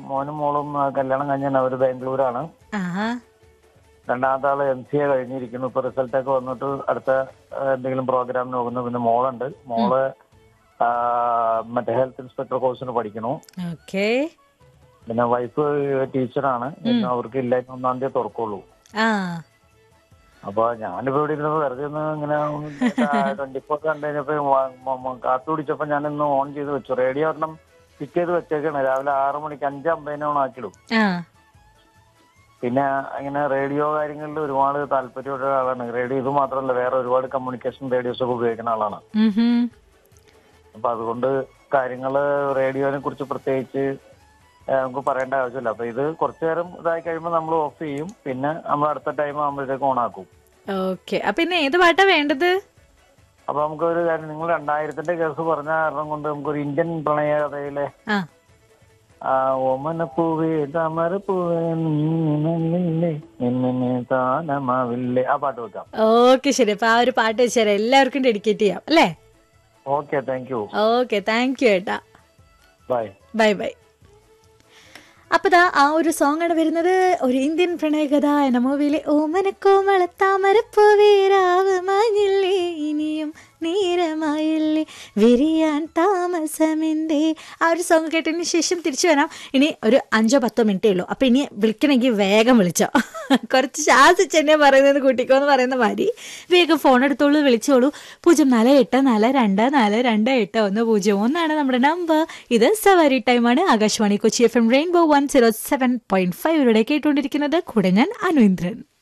മോനും മോളും ആ, കല്യാണം കഴിഞ്ഞാൽ അവര് ബാംഗ്ലൂരാണ് ആഹാ രണ്ടാമത്തെ ആള് എം സി എ കഴിഞ്ഞിരിക്കുന്നു ഇപ്പൊ റിസൾട്ട് ഒക്കെ വന്നിട്ട് അടുത്ത ആ, എന്തെങ്കിലും പ്രോഗ്രാമിന് പോകുന്നു പിന്നെ മോളുണ്ട് മോള് ആ, മറ്റേ ഹെൽത്ത് ഇൻസ്പെക്ടർ കോഴ്സിന് പഠിക്കണു ഓക്കെ പിന്നെ വൈഫ് ടീച്ചറാണ് പിന്നെ അവർക്ക് ഇല്ലായ്മ ഒന്നാം തീയതി തുറക്കുള്ളൂ ആ അപ്പൊ ഞാനിപ്പോ ഇവിടെ ഇരുന്ന് വെറുതെ ഒന്ന് ഇങ്ങനെ ട്വന്റി ഫോർ കണ്ടു കഴിഞ്ഞപ്പോ വ- മ- മ- കാപ്പി കുടിച്ചപ്പോ ഞാൻ ഇന്ന് ഓൺ ചെയ്ത് വെച്ചു റേഡിയോ ഒരെണ്ണം ഫിറ്റ് ചെയ്ത് വെച്ചേക്കാണ് രാവിലെ ആറു മണിക്ക് അഞ്ച് അമ്പതിനെ ഓൺ ആക്കിയിടും ആ പിന്നെ ഇങ്ങനെ റേഡിയോ കാര്യങ്ങളിൽ ഒരുപാട് താല്പര്യമുള്ള ആളാണ് റേഡിയോ ഇത് മാത്രമല്ല വേറെ ഒരുപാട് കമ്മ്യൂണിക്കേഷൻ റേഡിയോസ് ഒക്കെ ഉപയോഗിക്കുന്ന ആളാണ് ഉം ഹും. അപ്പൊ അതുകൊണ്ട് കാര്യങ്ങള് റേഡിയോനെ കുറിച്ച് പ്രത്യേകിച്ച് ഏഹ്, നമുക്ക് പറയേണ്ട ആവശ്യമില്ല അപ്പൊ ഇത് കുറച്ചു നേരം ഇതായി കഴിയുമ്പോൾ നമ്മൾ ഓഫ് ചെയ്യും പിന്നെ നമ്മൾ അടുത്ത ടൈം ആകുമ്പോഴത്തേക്ക് ഓൺ ആക്കും ഓക്കെ അപ്പൊ ഇന്ന് ഏത് പാട്ടാ വേണ്ടത് അപ്പൊ നമുക്ക് ഒരു കാര്യം നിങ്ങൾ രണ്ടായിരത്തിന്റെ കേസ് പറഞ്ഞ കാരണം കൊണ്ട് നമുക്കൊരു ഇന്ത്യൻ പ്രണയ കഥയിലെ ആ ആ ഓമനപ്പൂവേ താമരപ്പൂവേ നിന്നില്ലേ നിന്നെ താനമാവില്ലേ ആ പാട്ട് വെക്കാം ഓക്കെ ശരി അപ്പൊ ആ ഒരു പാട്ട് വെച്ചുതരാം എല്ലാവർക്കും ഡെഡിക്കേറ്റ് ചെയ്യാം അല്ലേ okay thank you okay thank you ഏട്ടാ ബൈ ബൈ ബൈ അപ്പൊ ദാ ആ ഒരു സോങ് ആണ് വരുന്നത് ഒരു ഇന്ത്യൻ പ്രണയകഥ എന്ന മൂവിയിലെ ഓമനക്കോമള താമരപ്പൂവേ രാവ് മാഞ്ഞില്ലേ ഇനിയും നീരമായില്ലേ വിരിയാൻ താമസമെന്തേ ആ ഒരു സോങ് കേട്ടതിന് ശേഷം തിരിച്ചു വരാം ഇനി ഒരു അഞ്ചോ പത്തോ മിനിറ്റേ ഉള്ളൂ അപ്പൊ ഇനി വിളിക്കണമെങ്കിൽ വേഗം വിളിച്ചോ കുറച്ച് ശ്വാസിച്ച് എന്നെ പറയുന്നത് കൂട്ടിക്കോ എന്ന് പറയുന്ന മാതിരി വേഗം ഫോൺ എടുത്തോളൂ വിളിച്ചോളൂ പൂജ്യം നാല് എട്ട് നാല് രണ്ട് നാല് രണ്ട് എട്ട് ഒന്ന് പൂജ്യം ഒന്നാണ് നമ്മുടെ നമ്പർ ഇത് സവാരി ടൈമാണ് Akashvani Kochi F M rainbow one zero seven point ഫൈവിലൂടെ കേട്ടുകൊണ്ടിരിക്കുന്നത് കൂടെ ഞാൻ അനുഇന്ദ്രൻ